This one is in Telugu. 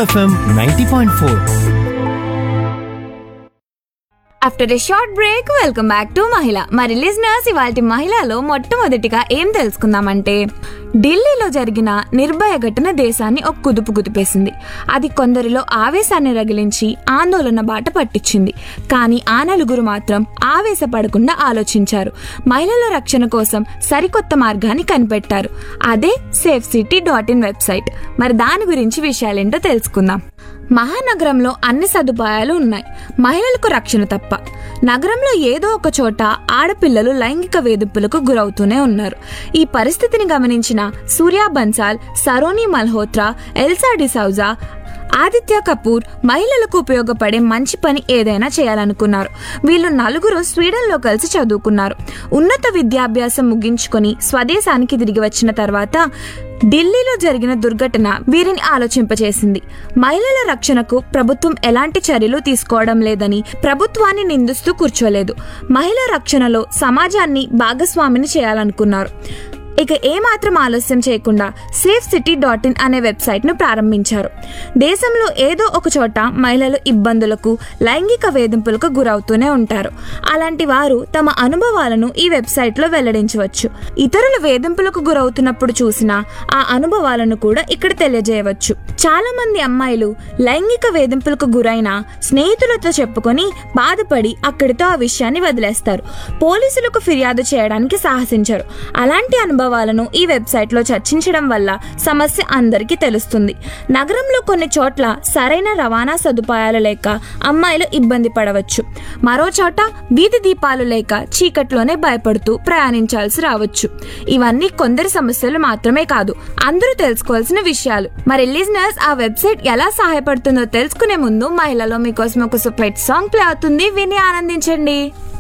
FM ninety point four after a short break welcome back to Mahila మరి లిజనర్స్ ఇవాళ మహిళలో మొట్టమొదటిగా ఏం తెలుసుకుందామంటే ఢిల్లీలో జరిగిన నిర్భయ ఘటన దేశాన్ని ఒక కుదుపు కుదిపేసింది అది కొందరిలో ఆవేశాన్ని రగిలించి ఆందోళన బాట పట్టించింది కానీ ఆ నలుగురు మాత్రం ఆవేశపడకుండా ఆలోచించారు మహిళల రక్షణ కోసం సరికొత్త మార్గాన్ని కనిపెట్టారు అదే safe city dot in website మరి దాని గురించి విషయాలేంటో తెలుసుకుందాం మహానగరంలో అన్ని సదుపాయాలు ఉన్నాయి మహిళలకు రక్షణ తప్ప నగరంలో ఏదో ఒక చోట ఆడపిల్లలు లైంగిక వేధింపులకు గురవుతూనే ఉన్నారు ఈ పరిస్థితిని గమనించిన సూర్య బన్సాల్ సరోని మల్హోత్రా ఎల్సా డిసౌజా ఆదిత్య కపూర్ మహిళలకు ఉపయోగపడే మంచి పని ఏదైనా చేయాలనుకున్నారు వీళ్ళు నలుగురు స్వీడన్లో కలిసి చదువుకున్నారు ఉన్నత విద్యాభ్యాసం ముగించుకొని స్వదేశానికి తిరిగి వచ్చిన తర్వాత ఢిల్లీలో జరిగిన దుర్ఘటన వీరిని ఆలోచింపచేసింది మహిళల రక్షణకు ప్రభుత్వం ఎలాంటి చర్యలు తీసుకోవడం లేదని ప్రభుత్వాన్ని నిందిస్తూ కూర్చోలేదు మహిళ రక్షణలో సమాజాన్ని భాగస్వామిని చేయాలనుకున్నారు ఇక ఏమాత్రం ఆలస్యం చేయకుండా సేఫ్ సిటీ డాట్ ఇన్ అనే వెబ్సైట్ను ప్రారంభించారు దేశంలో ఏదో ఒక చోట మహిళలు ఇబ్బందులకు లైంగిక వేధింపులకు గురవుతూనే ఉంటారు అలాంటి వారు తమ అనుభవాలను ఈ వెబ్సైట్లో వెల్లడించవచ్చు ఇతరుల వేధింపులకు గురవుతున్నప్పుడు చూసిన ఆ అనుభవాలను కూడా ఇక్కడ తెలియజేయవచ్చు చాలా మంది అమ్మాయిలు లైంగిక వేధింపులకు గురైన స్నేహితులతో చెప్పుకొని బాధపడి అక్కడితో ఆ విషయాన్ని వదిలేస్తారు పోలీసులకు ఫిర్యాదు చేయడానికి సాహసించరు అలాంటి అనుభవాలను ఈ వెబ్సైట్లో చర్చించడం వల్ల సమస్య అందరికీ తెలుస్తుంది నగరంలో కొన్ని చోట్ల సరైన రవాణా సదుపాయాలు లేక అమ్మాయిలు ఇబ్బంది పడవచ్చు మరో చోట వీధి దీపాలు లేక చీకట్లోనే భయపడుతూ ప్రయాణించాల్సి రావచ్చు ఇవన్నీ కొందరి సమస్యలు మాత్రమే కాదు అందరూ తెలుసుకోవాల్సిన విషయాలు మరి లిజనర్స్ ఆ వెబ్సైట్ ఎలా సహాయపడుతుందో తెలుసుకునే ముందు మహిళలో మీకోసం ఒక సూపర్ సాంగ్ ప్లే అవుతుంది విని ఆనందించండి